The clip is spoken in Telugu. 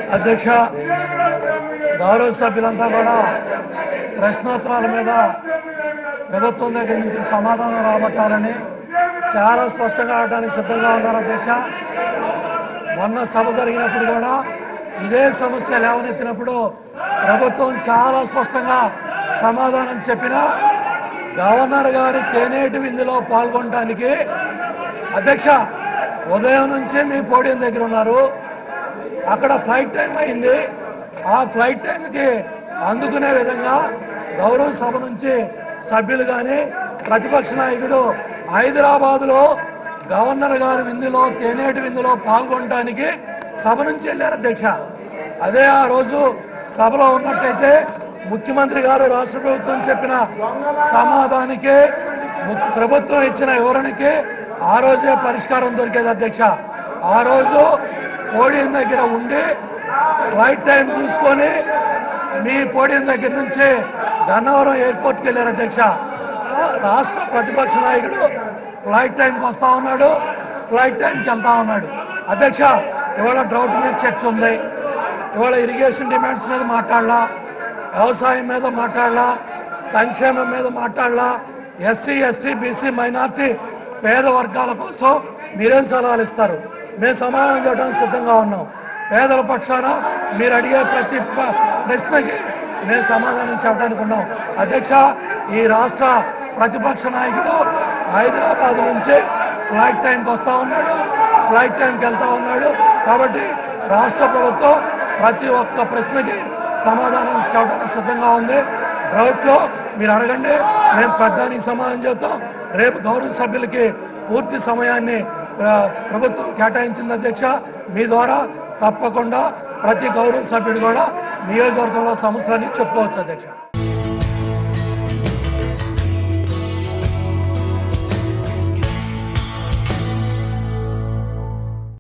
అధ్యక్ష గౌరవ సభ్యులంతా కూడా ప్రశ్నోత్తరాల మీద ప్రభుత్వం దగ్గర నుంచి సమాధానం రాబట్టాలని చాలా స్పష్టంగా ఆడడానికి సిద్ధంగా ఉన్నారు అధ్యక్ష మొన్న సభ జరిగినప్పుడు కూడా ఇదే సమస్య లేవనెత్తినప్పుడు ప్రభుత్వం చాలా స్పష్టంగా సమాధానం చెప్పిన గవర్నర్ గారి తేనేటి విందులో పాల్గొనడానికి అధ్యక్ష ఉదయం నుంచి మీ పోడియం దగ్గర ఉన్నారు అక్కడ ఫ్లైట్ టైం అయింది ఆ ఫ్లైట్ టైంకి అందుకునే విధంగా గౌరవ సభ నుంచి సభ్యులు కానీ ప్రతిపక్ష నాయకుడు హైదరాబాదులో గవర్నర్ గారి విందులో తేనేటి విందులో పాల్గొనడానికి సభ నుంచి వెళ్ళారు అధ్యక్ష అదే ఆ రోజు సభలో ఉన్నట్టయితే ముఖ్యమంత్రి గారు రాష్ట్ర ప్రభుత్వం చెప్పిన సమాధానికే ము- ప్రభుత్వం ఇచ్చిన వివరణకి ఆ రోజే పరిష్కారం దొరికేది అధ్యక్ష ఆ రోజు పోడియం దగ్గర ఉండి ఫ్లైట్ టైం చూసుకొని మీ పోడియం దగ్గర నుంచి గన్నవరం ఎయిర్పోర్ట్కి వెళ్ళారు అధ్యక్ష రా- రాష్ట్ర ప్రతిపక్ష నాయకుడు ఫ్లైట్ టైంకి వస్తా ఉన్నాడు ఫ్లైట్ టైంకి వెళ్తా ఉన్నాడు అధ్యక్ష ఇవాళ డ్రౌట్ మీద చర్చ ఉంది ఇవాళ ఇరిగేషన్ డిమాండ్స్ మీద మాట్లాడలా వ్యవసాయం మీద మాట్లాడలా సంక్షేమం మీద మాట్లాడలా ఎస్సీ ఎస్టీ బీసీ మైనార్టీ పేద వర్గాల కోసం మీరేం సలహాలు ఇస్తారు మేము సమాధానం చేయడానికి సిద్ధంగా ఉన్నాం పేదల పక్షాన మీరు అడిగే ప్రతి ప- ప్రశ్నకి మేము సమాధానం చెప్పడానికి ఉన్నాం అధ్యక్ష ఈ రాష్ట్ర ప్రతిపక్ష నాయకుడు హైదరాబాద్ నుంచి ఫ్లైట్ టైంకి వస్తా ఉన్నాడు ఫ్లైట్ టైంకి వెళ్తా ఉన్నాడు కాబట్టి రాష్ట్ర ప్రభుత్వం ప్రతి ఒక్క ప్రశ్నకి సమాధానం చెప్పడానికి సిద్ధంగా ఉంది డౌట్లో మీరు అడగండి మేము ప్రధానికి సమాధానం చేస్తాం రేపు గౌరవ సభ్యులకి పూర్తి సమయాన్ని ఆ, ప్రభుత్వం కేటాయించింది అధ్యక్ష మీ ద్వారా తప్పకుండా ప్రతి గౌరవ సభ్యుడు కూడా నియోజకవర్గంలో సమస్యలన్నీ చెప్పుకోవచ్చు అధ్యక్ష